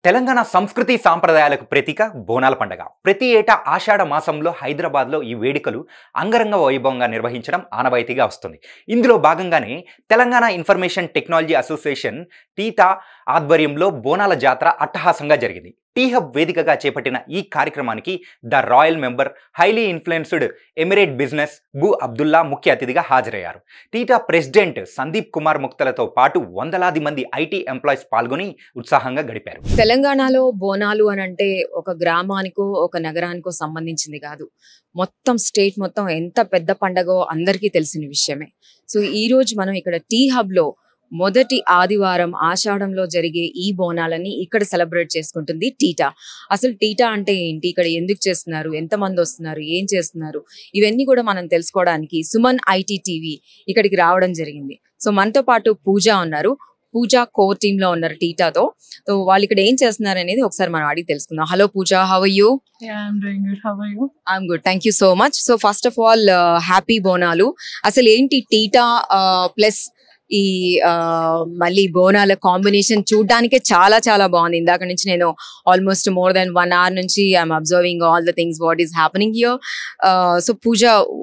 తెలంగాణ సంస్కృతి సాంప్రదాయాలకు ప్రతీక బోనాల పండగ ప్రతి ఏటా ఆషాఢ మాసంలో హైదరాబాద్లో ఈ వేడుకలు అంగరంగ వైభవంగా నిర్వహించడం ఆనవాయితీగా వస్తుంది ఇందులో భాగంగానే Telangana information technology association TITA ఆధ్వర్యంలో బోనాల జాతర అట్టహాసంగా జరిగింది టీ హబ్ వేదికగా చేపట్టిన ఈ కార్యక్రమానికి the royal member highly influenced Emirate business Bu Abdullah ముఖ్య అతిథిగా హాజరయ్యారు టీటా ప్రెసిడెంట్ సందీప్ కుమార్ ముక్తలతో పాటు వందలాది మంది ఐటీ ఎంప్లాయీస్ పాల్గొని ఉత్సాహంగా గడిపారు తెలంగాణలో బోనాలు అని అంటే ఒక గ్రామానికో ఒక నగరానికో సంబంధించింది కాదు మొత్తం స్టేట్ మొత్తం ఎంత పెద్ద పండగో అందరికీ తెలిసిన విషయమే సో ఈ రోజు మనం ఇక్కడ టీ హబ్ లో మొదటి ఆదివారం ఆషాఢంలో జరిగే ఈ బోనాలని ఇక్కడ సెలబ్రేట్ చేసుకుంటుంది టీటా అసలు టీటా అంటే ఏంటి ఇక్కడ ఎందుకు చేస్తున్నారు ఎంతమంది వస్తున్నారు ఏం చేస్తున్నారు ఇవన్నీ కూడా మనం తెలుసుకోవడానికి సుమన్ ఐటీ టీవీ ఇక్కడికి రావడం జరిగింది సో మనతో పాటు పూజ ఉన్నారు పూజ కోర్ టీమ్ లో ఉన్నారు టీటాతో సో వాళ్ళు ఇక్కడ ఏం చేస్తున్నారు అనేది ఒకసారి మనం అడిగి తెలుసుకుందాం hello Pooja how you Yeah, I'm doing good. How are you? I'm good thank you so much so first of all happy Bonalu అసలు ఏంటి టీటా ప్లస్ ఈ ఆ, మళ్ళీ బోనాల కాంబినేషన్ చూడడానికే చాలా చాలా బాగుంది ఇందాక నుంచి నేను almost more than one hour నుంచి I'm observing all the things what is happening here so Pooja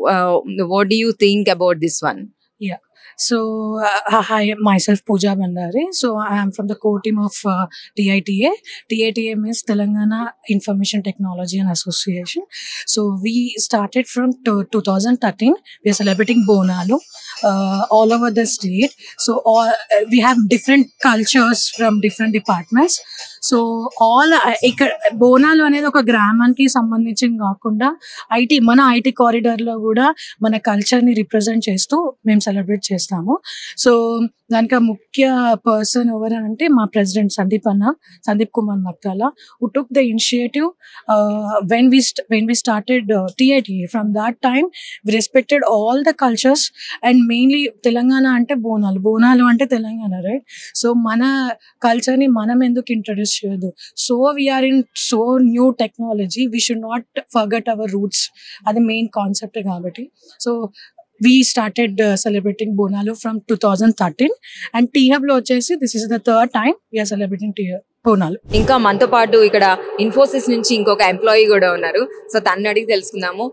what do you think about this one So, uh, hi, myself Pooja Bandari. So, I am from the core team of uh, TITA. TITA means Telangana Information Technology and Association. So, we started from to- 2013. We are celebrating Bonalu uh, all over the state. So, all, uh, we have different cultures from different departments. So all ఇక్కడ బోనాలు అనేది ఒక గ్రామానికి సంబంధించింది కాకుండా IT మన IT కారిడార్లో కూడా మన కల్చర్ని రిప్రజెంట్ చేస్తూ మేము సెలబ్రేట్ చేస్తాము సో దానికి ముఖ్య పర్సన్ ఎవరంటే మా ప్రెసిడెంట్ సందీప్ అన్న Sandeep Kumar Maktala who took the initiative when we when we started TIT from that time we respected all the cultures and mainly Telangana అంటే బోనాలు బోనాలు అంటే తెలంగాణ రైట్ సో మన కల్చర్ని మనం ఎందుకు ఇంట్రడ్యూస్ చేయదు so we are in so new technology we should not forget our roots అది main concept కాబట్టి so we started celebrating Bonalu from two thousand thirteen and T హబ్లో వచ్చేసి this is the third time we are celebrating T Bonalu ఇంకా మనతో పాటు ఇక్కడ ఇన్ఫోసిస్ నుంచి ఇంకొక ఎంప్లాయీ కూడా ఉన్నారు సో తను అడిగి తెలుసుకుందాము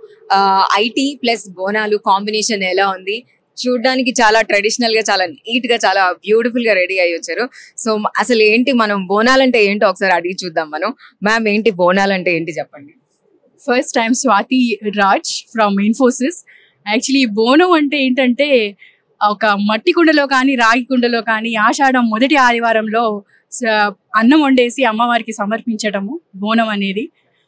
ఐటీ ప్లస్ బోనాలు కాంబినేషన్ ఎలా ఉంది చూడడానికి చాలా ట్రెడిషనల్ గా చాలా నీట్ గా చాలా బ్యూటిఫుల్ గా రెడీ అయ్యి వచ్చారు సో అసలు ఏంటి మనం బోనాలంటే ఏంటో ఒకసారి అడిగి చూద్దాం మనం మ్యామ్ ఏంటి బోనాలంటే ఏంటి చెప్పండి first time Swathi Raj from Infosys actually బోనం అంటే ఏంటంటే ఒక మట్టి కుండలో కానీ రాగి కుండలో కానీ ఆషాఢం మొదటి ఆదివారంలో స- అన్నం వండేసి అమ్మవారికి సమర్పించడము బోనం అనేది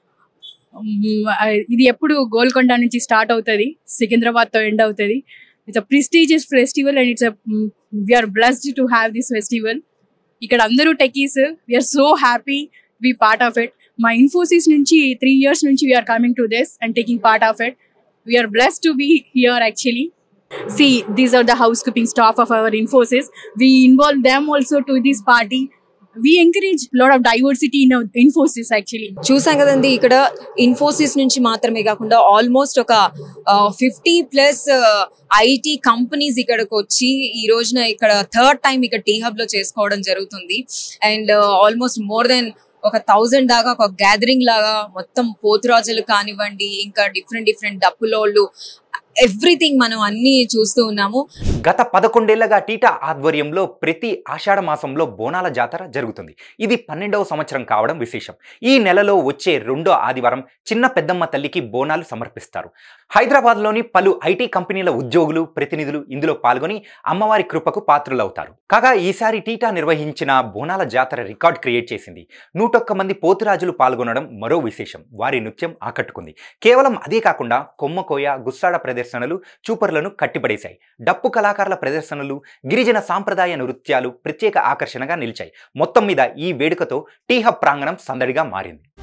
మ్, ఆ, ఇది ఎప్పుడు గోల్కొండ నుంచి స్టార్ట్ అవుతుంది సికింద్రాబాద్తో ఎండ్ అవుతుంది it's a prestigious festival and it's we are blessed to have this festival ఇక్కడ అందరూ techies we are so happy be part of it మా ఇన్ఫోసిస్ నుంచి త్రీ ఇయర్స్ నుంచి we are coming to this and taking part of it we are blessed to be here actually see these are the housekeeping staff of our infosys we involve them also to this party we encourage a lot of diversity in our infosys actually చూసాం కదండి ఇక్కడ ఇన్ఫోసిస్ నుంచి మాత్రమే కాకుండా almost ఒక fifty plus IT companies ఇక్కడికి వచ్చి ఈ రోజున ఇక్కడ థర్డ్ టైం ఇక్కడ టీ హబ్ లో చేసుకోవడం జరుగుతుంది అండ్ ఆల్మోస్ట్ మోర్ దెన్ ఒక థౌజండ్ దాకా ఒక గ్యాదరింగ్ లాగా మొత్తం పోతురాజులు కానివ్వండి ఇంకా డిఫరెంట్ డిఫరెంట్ డప్పులోళ్ళు ఎవ్రీథింగ్ మనం అన్ని చూస్తూ ఉన్నాము గత పదకొండేళ్లగా టీటా ఆధ్వర్యంలో ప్రతి ఆషాఢ మాసంలో బోనాల జాతర జరుగుతుంది ఇది పన్నెండవ సంవత్సరం కావడం విశేషం ఈ నెలలో వచ్చే రెండో ఆదివారం చిన్న పెద్దమ్మ తల్లికి బోనాలు సమర్పిస్తారు హైదరాబాద్లోని పలు ఐటీ కంపెనీల ఉద్యోగులు ప్రతినిధులు ఇందులో పాల్గొని అమ్మవారి కృపకు పాత్రులవుతారు కాగా ఈసారి టీటా నిర్వహించిన బోనాల జాతర రికార్డ్ క్రియేట్ చేసింది నూటొక్క మంది పోతురాజులు పాల్గొనడం మరో విశేషం వారి నృత్యం ఆకట్టుకుంది కేవలం అదే కాకుండా కొమ్మకోయ గుస్సాడ ప్రదర్శనలు చూపర్లను కట్టిపడేశాయి డప్పు కళాకారుల ప్రదర్శనలు గిరిజన సాంప్రదాయ నృత్యాలు ప్రత్యేక ఆకర్షణగా నిలిచాయి మొత్తం మీద ఈ వేడుకతో టీహబ్ ప్రాంగణం సందడిగా మారింది